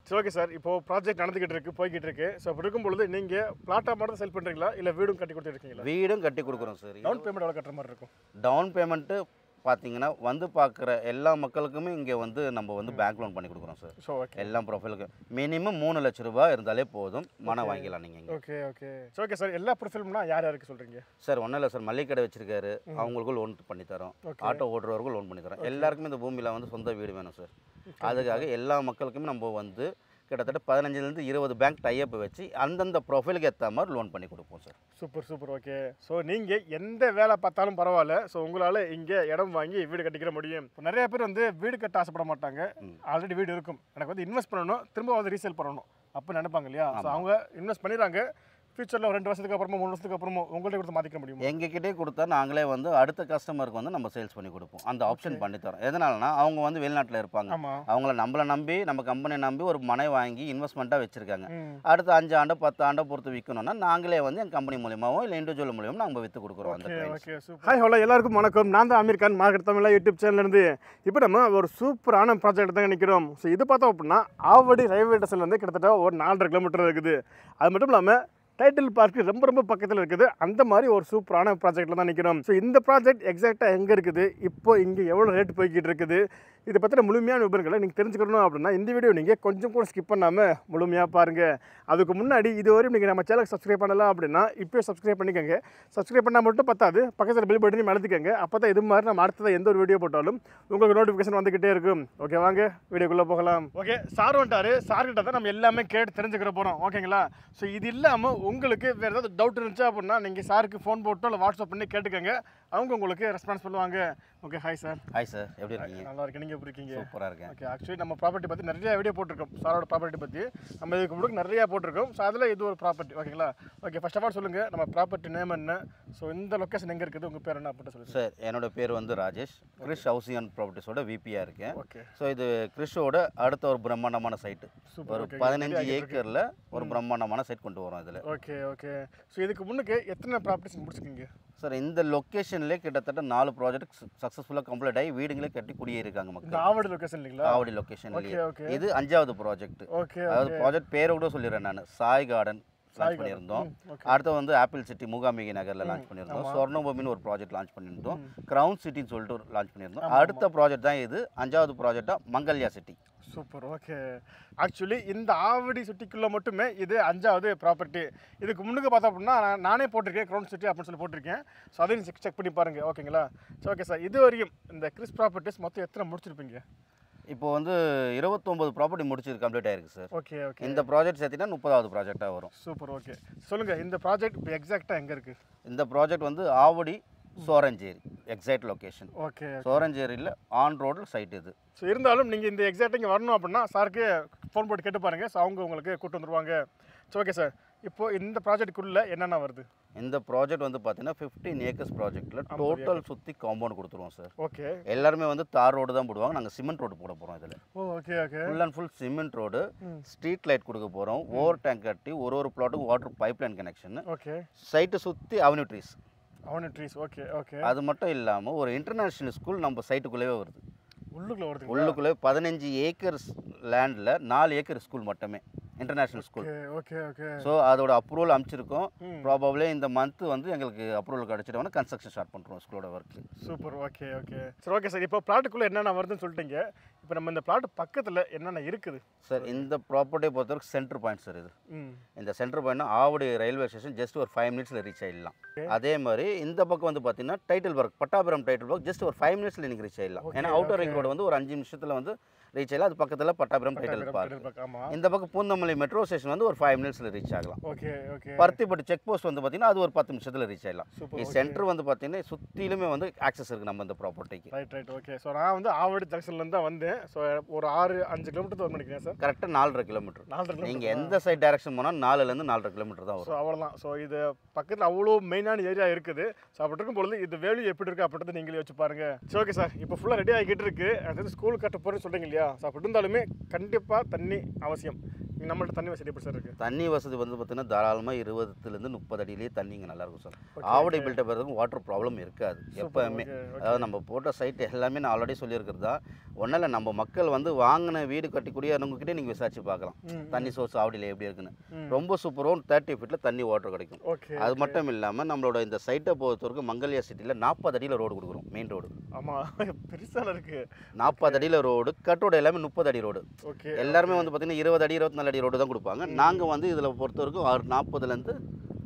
சரி okay sir இப்போ project நடந்துகிட்டு இருக்கு போய்கிட்டு இருக்கு ஸோ அப்படி இருக்கும் பொழுது நீங்க பிளாட்டா மட்டும் செல் பண்றீங்களா இல்ல வீடும் கட்டி கொடுத்துருக்கீங்களா வீடும் கட்டி கொடுக்குறோம் சார் டவுன் பேமெண்ட் எவ்வளோ கட்டுற மாதிரி இருக்கும் டவுன் பேமெண்ட்டு பார்த்தீங்கன்னா வந்து பார்க்குற எல்லா மக்களுக்குமே இங்கே வந்து நம்ம வந்து பேங்க் லோன் பண்ணி கொடுக்குறோம் சார் ஸோ ஓகே எல்லா ப்ரொஃபைலுக்கும் மினிமம் மூணு லட்ச ரூபாய் இருந்தாலே போதும் மனம் வாங்கிக்கலாம் நீங்கள் இங்கே okay okay so okay sir எல்லா ப்ரொஃபைல்னா யார் யாருக்கு சொல்றீங்க சார் ஒன்றும் இல்லை சார் மல்லிகை கடை வச்சிருக்காரு அவங்களுக்கும் லோன் பண்ணி தரோம் Okay. ஆட்டோ ஓட்டுறவருக்கும் லோன் பண்ணி தரோம் எல்லாருக்குமே இந்த பூமியில் வந்து சொந்த வீடு வேணும் சார் அதுக்காக எல்லா மக்களுக்குமே நம்ம வந்து கிட்டத்தட்ட பதினஞ்சுலேருந்து இருபது பேங்க் டைப் வச்சு அந்தந்த ப்ரொஃபைலுக்கு ஏற்ற மாதிரி லோன் பண்ணி கொடுப்போம் sir super super okay so நீங்கள் எந்த வேலை பார்த்தாலும் பரவாயில்ல ஸோ உங்களால் இங்கே இடம் வாங்கி வீடு கட்டிக்கிற முடியும் இப்போ நிறைய பேர் வந்து வீடு கட்ட ஆசைப்பட மாட்டாங்க ஆல்ரெடி வீடு இருக்கும் எனக்கு வந்து இன்வெஸ்ட் பண்ணணும் திரும்ப வந்து ரீசேல் பண்ணணும் அப்போ நினைப்பாங்க இல்லையா ஸோ அவங்க இன்வெஸ்ட் பண்ணிடுறாங்க ஃபியூச்சரில் ரெண்டு வருஷத்துக்கு அப்புறமா மூணு வருஷத்துக்கு அப்புறமா உங்கள்கிட்ட கொடுத்து மாற்றிக்க முடியுமா எங்ககிட்டே கொடுத்தா நாங்களே வந்து அடுத்த கஸ்டமருக்கு வந்து நம்ம சேல்ஸ் பண்ணி கொடுப்போம் அந்த ஆப்ஷன் பண்ணி தரோம் எதனாலனா அவங்க வந்து வெளிநாட்டில் இருப்பாங்க ஆமாம் அவங்கள நம்மளை நம்பி நம்ம கம்பெனியை நம்பி ஒரு மனை வாங்கி இன்வெஸ்ட்மெண்ட்டாக வச்சுருக்காங்க ம் அடுத்த அஞ்சு ஆண்டு பத்து ஆண்டை பொறுத்து விற்கணும்னா நாங்களே வந்து என் கம்பெனி மூலியமாவோ இல்லை இண்டிவிஜுவல் மூலியமாக நம்ம விற்று கொடுக்குறோம் அந்த okay clients. Okay super hi hello எல்லாருக்கும் வணக்கம் நான் தான் அமீர் கான் மார்க்கெட் தமிழா யூடியூப் சேனல்லேருந்து இப்போ நம்ம ஒரு சூப்பரான ப்ராஜெக்ட் தான் நிற்கிறோம் ஸோ இது பார்த்தோம் அப்படின்னா ஆவடி ரயில்வே ஸ்டேஷன்லேருந்து கிட்டத்தட்ட ஒரு நாலரை கிலோமீட்டர் இருக்குது அது மட்டும் இல்லாமல் டைட்டில் பார்க் ரொம்ப ரொம்ப பக்கத்தில் இருக்குது அந்த மாதிரி ஒரு சூப்பரான ப்ராஜெக்ட்டில் தான் நிற்கிறோம் ஸோ இந்த ப்ராஜெக்ட் எக்ஸாக்டாக எங்கே இருக்குது இப்போ இங்கே எவ்வளோ ரேட் போய்கிட்டு இருக்குது இதை பற்றின முழுமையான விவரங்களை நீங்கள் தெரிஞ்சுக்கணும் அப்படின்னா இந்த வீடியோ நீங்கள் கொஞ்சம் கூட ஸ்கிப் பண்ணாமல் முழுமையாக பாருங்கள் அதுக்கு முன்னாடி இதுவரையும் நீங்கள் நம்ம சேனலுக்கு சப்ஸ்கிரைப் பண்ணலாம் அப்படின்னா இப்போயே சப்ஸ்கிரைப் பண்ணிக்கோங்க சப்ஸ்கிரைப் பண்ணால் மட்டும் பத்தாது பக்கத்தில் பில் பட்டனையும் அழுத்திக்கங்க அப்போ தான் இது மாதிரி நம்ம அடுத்ததாக எந்த ஒரு வீடியோ போட்டாலும் உங்களுக்கு நோட்டிஃபிகேஷன் வந்துக்கிட்டே இருக்கும் ஓகே வாங்க வீடியோக்குள்ளே போகலாம் ஓகே சார் வந்துட்டாரு சார்கிட்ட தான் நம்ம எல்லாமே கேட்டு தெரிஞ்சுக்கிற போகிறோம் ஓகேங்களா ஸோ இது இல்லாமல் உங்களுக்கு வேறு ஏதாவது டவுட் இருந்துச்சு அப்படின்னா நீங்கள் சாருக்கு ஃபோன் போட்டோ இல்லை வாட்ஸ்அப் பண்ணி கேட்டுக்கோங்க அவங்க உங்களுக்கு ரெஸ்பான்ஸ் பண்ணுவாங்க okay hi sir hi sir எப்படி இருக்கீங்க நல்லா இருக்கு நீங்கள் எப்படி இருக்கீங்க சூப்பராக இருக்கேன் ஓகே ஆக்சுவலி நம்ம ப்ராப்பர்ட்டி பற்றி நிறைய வீடியோ போட்டிருக்கோம் சாரோட ப்ராப்பர்ட்டி பற்றி நம்ம இதுக்கு முன்னாடி நிறையா போட்டிருக்கோம் ஸோ அதில் இது ஒரு ப்ராப்பர்ட்டி ஓகேங்களா ஓகே ஃபர்ஸ்ட் ஆஃப் ஆல் சொல்லுங்கள் நம்ம ப்ராப்பர்ட்டி நேம் என்ன ஸோ இந்த லொக்கேஷன் எங்கே இருக்குது உங்கள் பேர் என்ன அப்படின்னு சொல்லுங்கள் சார் என்னோட பேர் வந்து ராஜேஷ் கிறிஷ் ஹவுசிங் அண்ட் ப்ராப்பர்ட்டிஸோட விபியாக இருக்கேன் ஓகே ஸோ இது கிறிஷோட அடுத்த ஒரு பிரம்மாண்டமான சைட்டு சூப்பர் ஒரு ஓகே பதினஞ்சு ஏக்கரில் ஒரு பிரம்மாண்டமான சைட் கொண்டு வரோம் இதில் ஓகே ஓகே ஸோ இதுக்கு முன்னுக்கு எத்தனை ப்ராப்பர்ட்டிஸ் முடிச்சிருக்கீங்க சார் இந்த லொக்கேஷன்லேயே கிட்டத்தட்ட நாலு ப்ராஜெக்ட் சக்ஸஸ்ஃபுல்லாக கம்ப்ளீட் ஆகி வீடுங்களே கட்டி குடியேறிருக்காங்க இந்த மக்கள் ஆவடி லொக்கேஷன் இல்லைங்களா ஆவடி லொக்கேஷன்லேயே ஓகே இது அஞ்சாவது ப்ராஜெக்ட் ஓகே அதாவது ப்ராஜெக்ட் பேரை கூட சொல்லிடுறேன் நான் சாய் கார்டன் லான்ச் பண்ணியிருந்தோம் ஓகே அடுத்து வந்து ஆப்பிள் சிட்டி மூகாம்பிகை நகரில் லான்ச் பண்ணியிருந்தோம் சொர்ணபூமின்னு ஒரு ப்ராஜெக்ட் லான்ச் பண்ணியிருந்தோம் கிரவுன் சிட்டின்னு சொல்லிட்டு ஒரு லான்ச் பண்ணியிருந்தோம் அடுத்த ப்ராஜெக்ட் தான் இது அஞ்சாவது ப்ராஜெக்டாக Mangalya city super okay actually இந்த ஆவடி சிட்டிக்குள்ளே மட்டுமே இது அஞ்சாவது ப்ராப்பர்ட்டி இதுக்கு முன்னுக்கு பார்த்தோம் அப்படின்னா நான் நானே போட்டிருக்கேன் க்ரௌண்ட் சிட்டி அப்படின்னு சொல்லி போட்டிருக்கேன் ஸோ அதையும் செக் செக் பண்ணி பாருங்கள் ஓகேங்களா ஸோ ஓகே சார் இது வரையும் இந்த கிறிஸ் ப்ராப்பர்ட்டிஸ் மொத்தம் எத்தனை முடிச்சிருப்பீங்க இப்போ வந்து இருபத்தொம்பது ப்ராப்பர்ட்டி முடிச்சு கம்ப்ளீட் ஆயிருக்கு சார் ஓகே ஓகே இந்த ப்ராஜெக்ட் சேர்த்தினா முப்பதாவது ப்ராஜெக்டாக வரும் சூப்பர் ஓகே சொல்லுங்கள் இந்த ப்ராஜெக்ட் இப்போ எக்ஸாக்டாக எங்கே இருக்குது இந்த ப்ராஜெக்ட் வந்து Avadi Soranjeri exact location okay சோரஞ்சேரியில் ஆன் ரோடு சைட் இது ஸோ இருந்தாலும் நீங்கள் இந்த எக்ஸாக்ட் இங்கே வரணும் அப்படின்னா சாருக்கு ஃபோன் போட்டு கேட்டு பாருங்கள் ஸோ அவங்க உங்களுக்கு கூட்டு வந்துருவாங்க ஸோ ஓகே சார் இப்போ இந்த ப்ராஜெக்ட்டுக்குள்ளே என்னென்ன வருது இந்த ப்ராஜெக்ட் வந்து பார்த்தீங்கன்னா ஃபிஃப்டீன் ஏக்கர்ஸ் ப்ராஜெக்ட்டில் டோட்டல் சுற்றி காம்பவுண்ட் கொடுத்துருவோம் சார் ஓகே எல்லாருமே வந்து தார் ரோடு தான் போடுவாங்க நாங்கள் சிமெண்ட் ரோடு போட போகிறோம் இதில் oh okay okay full and full cement road ம். ஸ்ட்ரீட் லைட் கொடுக்க போகிறோம் ஓவர் டேங்க் கட்டி ஒரு ஒரு பிளாட்டுக்கும் water pipe line connection okay சைட்டை சுற்றி avenue trees avenue trees okay okay அது மட்டும் இல்லாமல் ஒரு இன்டர்நேஷ்னல் ஸ்கூல் நம்ம சைட்டுக்குள்ளேயே வருது உள்ளுக்குள்ள வருது உள்ளுக்குள்ளே பதினஞ்சு ஏக்கர்ஸ் லேண்டில் நாலு ஏக்கர் ஸ்கூல் மட்டுமே international school okay okay okay so அதோட அப்ரூவல் அமைச்சிருக்கோம் ம். ப்ராபப்ளே இந்த மந்த் வந்து எங்களுக்கு அப்ரூவல் கிடச்சிட்டோம்னா கன்ஸ்ட்ரக்ஷன் ஸ்டார்ட் பண்ணுறோம் ஸ்கூலோட ஒர்க்கு சூப்பர் ஓகே ஓகே சரி ஓகே சார் இப்போ பிளாட்டுக்குள்ளே என்னென்ன வருதுன்னு சொல்லிட்டீங்க இப்போ நம்ம இந்த பிளாட் பக்கத்தில் என்னென்ன இருக்குது சார் இந்த ப்ராப்பர்ட்டியை பொறுத்தவரைக்கும் சென்டர் பாயிண்ட் சார் இது ம் இந்த center point Avadi railway station just ஒரு ஃபைவ் மினிட்ஸில் ரீச் ஆகிடலாம் அதே மாதிரி இந்த பக்கம் வந்து பார்த்தீங்கன்னா Tidel park Pattabiram Tidel park just ஒரு ஃபைவ் மினிட்ஸில் நீங்கள் ரீச் ஆகிடலாம் ஏன்னா அவுட்டர் ரிங் ரோடு வந்து ஒரு அஞ்சு நிமிஷத்தில் வந்து ரீச் ஆகலாம் அது பக்கத்தில் பட்டாபுரம் டைட்டில் பார்க் ஆமாம் இந்த பக்கம் பூந்தமல்லி மெட்ரோ ஸ்டேஷன் வந்து ஒரு ஃபைவ் மினிட்ஸில் ரீச் ஆகலாம் okay okay Paruthipattu check post வந்து பார்த்தீங்கன்னா அது ஒரு பத்து நிமிஷத்தில் ரீச் ஆகலாம் சூப்பர் இது சென்டர் வந்து பார்த்தீங்கன்னா சுற்றிலுமே வந்து ஆக்சஸ் இருக்குது நம்ம இந்த ப்ராப்பர்ட்டிக்கு ரைட் ரைட் ஓகே ஸோ நான் வந்து ஆவடி ஜங்ஷன்லேருந்து தான் வந்தேன் ஸோ ஒரு ஆறு அஞ்சு கிலோமீட்டர் தூரம் பண்ணிக்கிறேன் சார் கரெக்டாக நாலரை கிலோமீட்டர் நாலரை கிலோமீட்டர் நீங்கள் எந்த சைட் டைரக்ஷன் போனால் நாலுலேருந்து நாலரை கிலோமீட்டர் தான் ஸோ வரும் அவ்வளோதான் ஸோ இது பக்கத்தில் அவ்வளோ மெயினான ஏரியா இருக்குது ஸோ அப்படி இருக்கும் பொழுது இது வேல்யூ எப்படி இருக்குது அப்படின்றத நீங்களே வச்சு பாருங்க சரி ஓகே சார் இப்போ ஃபுல்லாக ரெடி ஆகிக்கிட்டு இருக்கு அது ஸ்கூல் கட்ட போகிறேன்னு சொல்கிறீங்க இல்லையா ஸோ அப்படி இருந்தாலுமே கண்டிப்பாக தண்ணி அவசியம் இங்க நம்மள்ட்ட தண்ணி வசதி எப்படி சார் இருக்கு தண்ணி வசதி வந்து பார்த்தீங்கன்னா தாராளமாக இருபதுலேருந்து முப்பது அடியிலேயே தண்ணி இங்கே நல்லா இருக்கும் sir Okay, Avadi okay. Buildup வரதுக்கு வாட்டர் ப்ராப்ளம் இருக்காது எப்போவுமே okay, okay. அதாவது நம்ம போட்ட சைட் எல்லாமே நான் ஆல்ரெடி சொல்லியிருக்கிறது தான் ஒன்றும் இல்லை நம்ம மக்கள் வந்து வாங்கின வீடு கட்டி குடியாரவங்ககிட்டே நீங்கள் விசாரிச்சு பார்க்கலாம் ம், தண்ணி சோர்ஸ் ஆவடியில் எப்படி இருக்குன்னு ம். ரொம்ப சூப்பரும் தேர்ட்டி ஃபீட்டில் தண்ணி வாட்டர் கிடைக்கும் ஓகே அது மட்டும் இல்லாமல் நம்மளோட இந்த சைட்டை பொறுத்தவரைக்கும் மங்கல்யா சிட்டியில் நாற்பது அடியில் ரோடு கொடுக்குறோம் மெயின் ரோடு ஆமா பெருசால இருக்கு நாற்பது அடியில் ரோடு கட் ரோடு எல்லாமே முப்பது அடி ரோடு ஓகே எல்லாருமே வந்து பார்த்தீங்கன்னா இருபது அடி இருபத்தி நாலு அடி ரோடு தான் கொடுப்பாங்க நாங்கள் வந்து இதில் பொறுத்த வரைக்கும் ஆறு நாற்பதுலேருந்து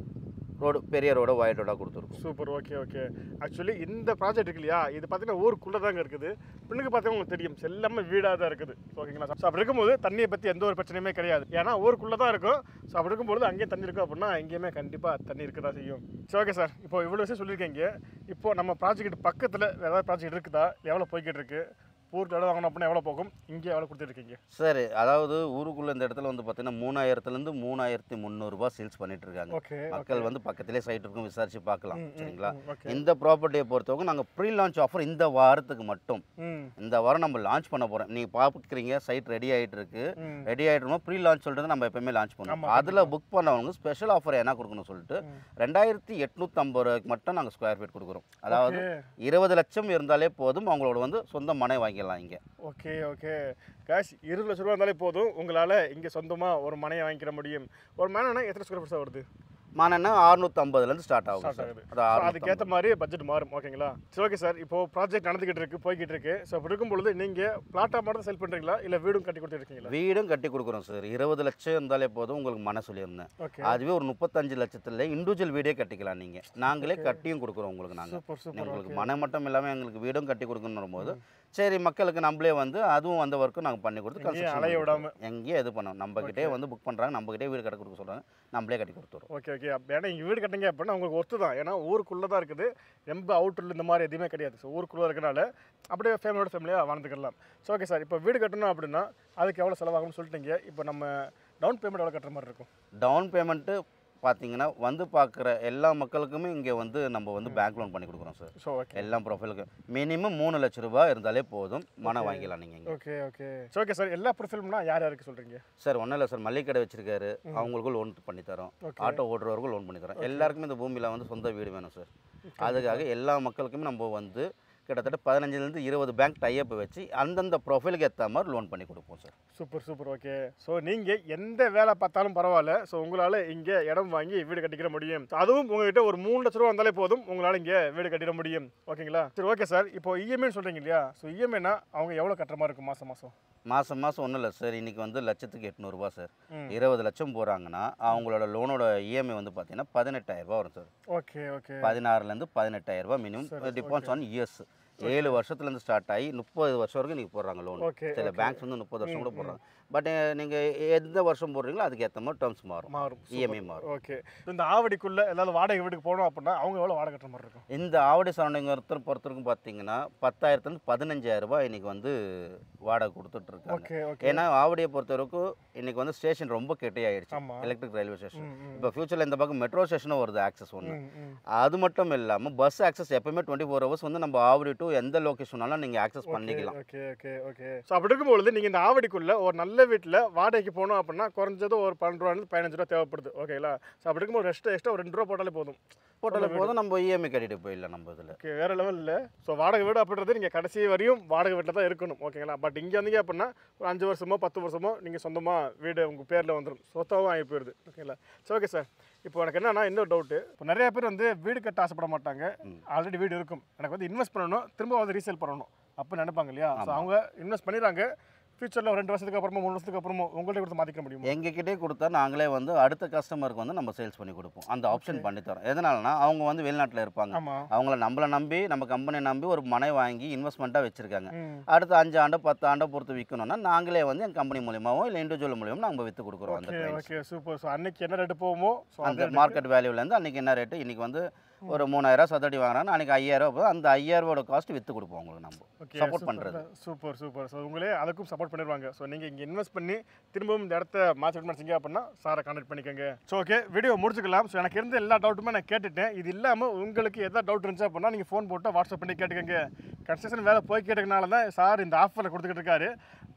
ரோடு பெரிய ரோட ஒயிட் ரோடாக கொடுத்துருக்கோம் சூப்பர் ஓகே ஓகே ஆக்சுவலி இந்த ப்ராஜெக்ட் இருக்கு இல்லையா இது பார்த்தீங்கன்னா ஊருக்குள்ளே தாங்க இருக்குது பின்னுக்கு பார்த்தீங்கன்னா உங்களுக்கு தெரியும் எல்லாமே வீடாக தான் இருக்குது ஓகேங்களா ஸோ அப்படி இருக்கும்போது தண்ணியை பற்றி எந்த ஒரு பிரச்சனையுமே கிடையாது ஏன்னா ஊருக்குள்ளே தான் இருக்கும் ஸோ அப்படி இருக்கும்போது அங்கேயும் தண்ணி இருக்கும் அப்படின்னா எங்கேயுமே கண்டிப்பாக தண்ணி இருக்க தான் செய்யும் சரி ஓகே சார் இப்போ இவ்வளோ விஷயம் சொல்லியிருக்கீங்க இப்போ நம்ம ப்ராஜெக்ட் பக்கத்தில் வேறு ஏதாவது ப்ராஜெக்ட் இருக்குதா எவ்வளோ போய்கிட்டு இருக்கு ஊருக்கு இடம் வாங்கணும் அப்படின்னா எவ்வளோ போகும் இங்கே எவ்வளோ கொடுத்துருக்கீங்க சரி அதாவது ஊருக்குள்ளே இந்த இடத்துல வந்து பார்த்தீங்கன்னா மூணாயிரத்துலேருந்து மூணாயிரத்தி முந்நூறுரூபா சேல்ஸ் பண்ணிட்டு இருக்காங்க ஓகே மக்கள் வந்து பக்கத்திலே சைட் இருக்கும் விசாரிச்சு பார்க்கலாம் சரிங்களா ஓகே இந்த ப்ராப்பர்ட்டியை பொறுத்தவரைக்கும் நாங்கள் ப்ரீ லான்ச் ஆஃபர் இந்த வாரத்துக்கு மட்டும் ம் இந்த வாரம் நம்ம லான்ச் பண்ண போகிறோம் நீங்கள் பார்க்குறீங்க சைட் ரெடி ஆகிட்டு இருக்கு ம் ரெடி ஆகிட்டோம் ப்ரீ லான்ச் சொல்லிட்டு நம்ம எப்பவுமே லான்ச் பண்ணுவோம் ஆமா, அதில் புக் பண்ணவங்க ஸ்பெஷல் ஆஃபர் என்ன கொடுக்கணும்னு சொல்லிட்டு ம். ரெண்டாயிரத்தி எட்நூற்றம்பது ரூபாய்க்கு மட்டும் நாங்கள் ஸ்கொயர் ஃபீட் கொடுக்குறோம் அதாவது ஓகே. இருபது லட்சம் இருந்தாலே போதும் அவங்களோட வந்து சொந்த மனை வாங்கிடலாம் இங்கே ஓகே ஓகே கேஷ் இருபது லட்ச ரூபா இருந்தாலே போதும் உங்களால் இங்கே சொந்தமாக ஒரு மனையை வாங்கிக்கிற முடியும் ஒரு மேனா எத்தனை ஸ்கொயர் ஃபீட் வருது மனைன்னா அறுநூற்றம்பதுலேருந்து ஸ்டார்ட் ஆகும் ஸ்டார்ட் சார் ஆகுது அது So, 650. அதுக்கேற்ற மாதிரி பட்ஜெட் மாறும் ஓகேங்களா சரி ஓகே சார் இப்போ ப்ராஜெக்ட் நடந்துகிட்டு இருக்கு போய்கிட்டு இருக்கு ஸோ அப்படி இருக்கும் பொழுது நீங்கள் பிளாட்டாக மட்டும் செல் பண்ணுறீங்களா இல்லை வீடும் கட்டி கொடுத்துருக்கீங்களா வீடும் கட்டி கொடுக்குறோம் சார் இருபது லட்சம் இருந்தாலே போதும் உங்களுக்கு மன சொல்லியிருந்தேன் ஓகே அதுவே ஒரு முப்பத்தஞ்சு லட்சத்துல இண்டிவிஜுவல் வீடே கட்டிக்கலாம் நீங்கள் நாங்களே கட்டியும் கொடுக்குறோம் உங்களுக்கு நாங்கள் சூப்பர் சூப்பர் உங்களுக்கு ஓகே மனை மட்டும் இல்லாமல் எங்களுக்கு வீடும் கட்டி கொடுக்கணும் போது சரி மக்களுக்கு நம்மளே வந்து அதுவும் அந்த ஒர்க்கும் நாங்கள் பண்ணி கொடுத்து எங்கேயும் construction அலைய பண்ணி விடாம. கொடுத்துருவோம். எங்கேயும் இது பண்ணோம் நம்மக்கிட்டே வந்து புக் பண்ணுறாங்க நம்மக்கிட்டே வீடு கட்டி கொடுக்க சொல்கிறாங்க நம்மளே கட்டி கொடுத்துருவோம் ஓகே ஓகே அப்போ ஏன்னா இங்கே வீடு கட்டிங்க அப்படின்னா உங்களுக்கு ஒர்த்து தான் ஏன்னா ஊருக்குள்ளே தான் இருக்குது ரொம்ப அவுட்டரில் இந்த மாதிரி எதுவுமே கிடையாது ஸோ ஊருக்குள்ளே இருக்கனால அப்படியே ஃபேமிலியோட ஃபேமிலியாக வாழ்ந்துக்கலாம் ஸோ ஓகே சார் இப்போ வீடு கட்டணும் அப்படின்னா அதுக்கு எவ்வளோ செலவாகும்னு சொல்லிட்டீங்க இப்போ நம்ம டவுன் பேமெண்ட் எவ்வளோ கட்டுற மாதிரி இருக்கும் டவுன் பேமெண்ட்டு பார்த்தீங்கன்னா வந்து பார்க்குற எல்லா மக்களுக்குமே இங்கே வந்து நம்ம வந்து பேங்க் லோன் பண்ணி கொடுக்குறோம் சார் ஸோ ஓகே எல்லா ப்ரொஃபைலுக்கு மினிமம் மூணு லட்ச ரூபாய் இருந்தாலே போதும் மனை Okay. வாங்கிக்கலாம் நீங்கள் இங்கே okay okay so okay sir எல்லா ப்ரொஃபைல்னா யார் யாருக்கு சொல்கிறீங்க சார் ஒன்றும் இல்லை சார் மளிகை கடை வச்சிருக்காரு அவங்களுக்கும் லோன் பண்ணி தரோம் ஓகே ஆட்டோ ஓட்டுறவருக்கும் லோன் பண்ணி தரோம் எல்லாருக்குமே இந்த பூமியில் வந்து சொந்த வீடு வேணும் சார் அதுக்காக எல்லா மக்களுக்குமே நம்ம வந்து கிட்டத்தட்ட பதினஞ்சுலேருந்து இருபது பேங்க் டைப் வச்சு அந்தந்த ப்ரொஃபைலுக்கு ஏற்ற மாதிரி லோன் பண்ணி கொடுப்போம் sir super super okay so நீங்கள் எந்த வேலை பார்த்தாலும் பரவாயில்ல ஸோ உங்களால் இங்கே இடம் வாங்கி வீடு கட்டிக்கிற முடியும் அதுவும் உங்ககிட்ட ஒரு மூணு லட்ச ரூபா வந்தாலே போதும் உங்களால் இங்கே வீடு கட்டிட முடியும் ஓகேங்களா சரி ஓகே சார் இப்போ இஎம்ஐன்னு சொல்கிறீங்க இல்லையா ஸோ இஎம்ஐனா அவங்க எவ்வளோ கட்டுற மாதிரி இருக்கும் மாதம் மாதம் மாதம் மாதம் ஒன்றும் இல்லை சார் இன்றைக்கி வந்து லட்சத்துக்கு எட்நூறுபா சார் ம். இருபது லட்சம் போகிறாங்கன்னா அவங்களோட லோனோட இஎம்ஐ வந்து பார்த்தீங்கன்னா பதினெட்டாயிரரூபா வரும் சார் ஓகே ஓகே பதினாறுலேருந்து பதினெட்டாயிரரூபா மினிமம் சரி, டிபெண்ட்ஸ் ஆன் இயர்ஸ் ஏழு வருஷத்துலேருந்து ஸ்டார்ட் ஆகி முப்பது வருஷம் வரைக்கும் நீங்கள் போடுறாங்க லோன் ஓகே சில okay. பேங்க்ஸ் வந்து முப்பது வருஷம் கூட போடுறாங்க பட் நீங்கள் எந்த வருஷம் போடுறீங்களோ அதுக்கு ஏற்ற மாதிரி டேர்ம்ஸ் மாறும் மாறும் இஎம்ஐ மாறும் ஓகே இந்த ஆவடிக்குள்ளே ஏதாவது வாடகை வீட்டுக்கு போகணும் அப்படின்னா அவங்க எவ்வளோ வாடகை கட்டுற மாதிரி இருக்கும் இந்த ஆவடி சரௌண்டிங் ஒருத்தர் பொறுத்தவரைக்கும் பார்த்தீங்கன்னா பத்தாயிரத்துலேருந்து பதினஞ்சாயிரம் ரூபாய் இன்னைக்கு வந்து வாடகை கொடுத்துட்ருக்காங்க ஓகே ஓகே ஏன்னா ஆவடியை பொறுத்த வரைக்கும் இன்னைக்கு வந்து ஸ்டேஷன் ரொம்ப கெட்டே ஆயிடுச்சு ஆமாம் எலக்ட்ரிக் ரயில்வே ஸ்டேஷன் ம் ம் இப்போ ஃபியூச்சரில் இந்த பக்கம் மெட்ரோ ஸ்டேஷனும் வருது ஆக்சஸ் ஒன்று ம், ம் அது மட்டும் இல்லாமல் பஸ் ஆக்சஸ் எப்பவுமே டுவெண்ட்டி ஃபோர் ஹவர்ஸ் வந்து நம்ம ஆவடி டு எந்த லொக்கேஷனாலும் நீங்கள் ஆக்சஸ் பண்ணிக்கலாம் ஓகே ஓகே ஓகே ஸோ அப்படி இருக்கும்பொழுது நீங்கள் இந்த ஆவடிக்குள்ள ஒரு நல்ல வீட்டில் வாடகைக்கு போகணும் அப்படின்னா குறைஞ்சது ஒரு பன்னெண்டு ரூபாயிலிருந்து பதினஞ்சு ரூபா தேவைப்படுது ஓகேங்களா ஸோ அப்படி இருக்கும்போது ரெஸ்ட் எக்ஸ்ட்ரா ஒரு ரெண்டு ரூபா போட்டாலே போதும் போட்டாலே போதும் நம்ம இஎம்ஐ கட்டிட்டு போயிடலாம் நம்ம இதில் ஓகே வேற லெவலில் ஸோ வாடகை வீடு அப்படின்றது நீங்கள் கடைசி வரையும் வாடகை வீட்டில் தான் இருக்கணும் ஓகேங்களா பட் இங்கே வந்தீங்க அப்படின்னா ஒரு அஞ்சு வருஷமோ பத்து வருஷமோ நீங்கள் சொந்தமாக வீடு உங்கள் பேரில் வந்துடும் சொத்தாவும் ஆகி போயிடுது ஓகேங்களா ஸோ ஓகே சார் இப்போ எனக்கு என்னன்னா இன்னொரு டவுட்டு இப்போ நிறைய பேர் வந்து வீடு கட்ட ஆசைப்பட மாட்டாங்க ஆல்ரெடி வீடு இருக்கும் எனக்கு வந்து இன்வெஸ்ட் பண்ணணும் திரும்ப வந்து ரீசேல் பண்ணணும் அப்போ நினைப்பாங்க இல்லையா ஸோ அவங்க இன்வெஸ்ட் பண்ணிடுறாங்க ஃபியூச்சரில் ஒரு ரெண்டு வருஷத்துக்கு அப்புறமோ மூணு வருஷத்துக்கு அப்புறமோ உங்கள்கிட்ட கொடுத்து மாற்றிக்க முடியுமா எங்ககிட்டே கொடுத்தா நாங்களே வந்து அடுத்த கஸ்டமருக்கு வந்து நம்ம சேல்ஸ் பண்ணி கொடுப்போம் அந்த ஆப்ஷன் பண்ணி தரோம் எதனாலனா அவங்க வந்து வெளிநாட்டில் இருப்பாங்க ஆமாம் அவங்கள நம்மளை நம்பி நம்ம கம்பெனியை நம்பி ஒரு மனை வாங்கி இன்வெஸ்ட்மெண்ட்டாக வச்சுருக்காங்க ம் அடுத்த அஞ்சு ஆண்டு பத்து ஆண்டை பொறுத்து விற்கணும்னா நாங்களே வந்து என் கம்பெனி மூலியமாவோ இல்லை இண்டிவிஜுவல் மூலியமாக நம்ம விற்று கொடுக்குறோம் அந்த okay clients. Okay super so அன்னைக்கு என்ன ரேட்டு போகுமோ ஸோ அந்த மார்க்கெட் வேல்யூலேருந்து அன்றைக்கி என்ன ரேட்டு இன்றைக்கி வந்து ஒரு மூணாயிரம் சதுரடி வாங்குறாங்கன்னா அன்றைக்கி ஐயாயிரம் போகுது அந்த ஐயாயிரூவோட காஸ்ட் விற்று கொடுப்போம் உங்களுக்கு நம்ம ஓகே support பண்றது. சூப்பர் சூப்பர் ஸோ உங்களே அதுக்கும் சப்போர்ட் பண்ணிடுவாங்க ஸோ நீங்கள் இங்கே இன்வெஸ்ட் பண்ணி திரும்பவும் இந்த இடத்த மாற்றி பண்ணிச்சிங்க அப்படின்னா சாரை கான்டாக்ட் பண்ணிக்கோங்க ஸோ ஓகே வீடியோ முடிச்சுக்கலாம் ஸோ எனக்கு இருந்த எல்லா டவுட்டுமே நான் கேட்டுட்டேன் இது இல்லாமல் உங்களுக்கு எதாவது டவுட் இருந்துச்சு அப்படின்னா நீங்கள் ஃபோன் போட்டு வாட்ஸ்அப் பண்ணி கேட்டுக்கோங்க கன்ஸ்ட்ரக்ஷன் வேலை போய் கேட்டதுனால தான் சார் இந்த ஆஃபரில் கொடுத்துக்கிட்டு இருக்காரு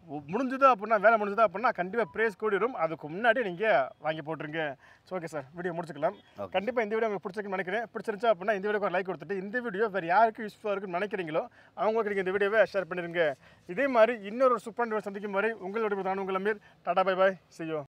முடிஞ்சது அப்படின்னா வேலை முடிஞ்சது அப்படின்னா கண்டிப்பாக ப்ரைஸ் கூடிரும் அதுக்கு முன்னாடி நீங்கள் வாங்கி போட்டுருங்க ஸோ ஓகே சார் வீடியோ முடிச்சுக்கலாம் Okay. கண்டிப்பாக இந்த வீடியோ உங்களுக்கு பிடிச்சிருக்குன்னு நினைக்கிறேன் பிடிச்சிருந்துச்சா அப்படின்னா இந்த வீடியோக்கு ஒரு லைக் கொடுத்துட்டு இந்த வீடியோ வேறு யாருக்கு யூஸ்ஃபுல்லாக இருக்குன்னு நினைக்கிறீங்களோ அவங்களுக்கு நீங்கள் இந்த வீடியோவை ஷேர் பண்ணிடுங்க இதே மாதிரி இன்னொரு சூப்பர் வீடியோ சந்திக்கும் வரை உங்களோட நான் உங்கள் அமீர் டாடா பை பாய் செய்யும்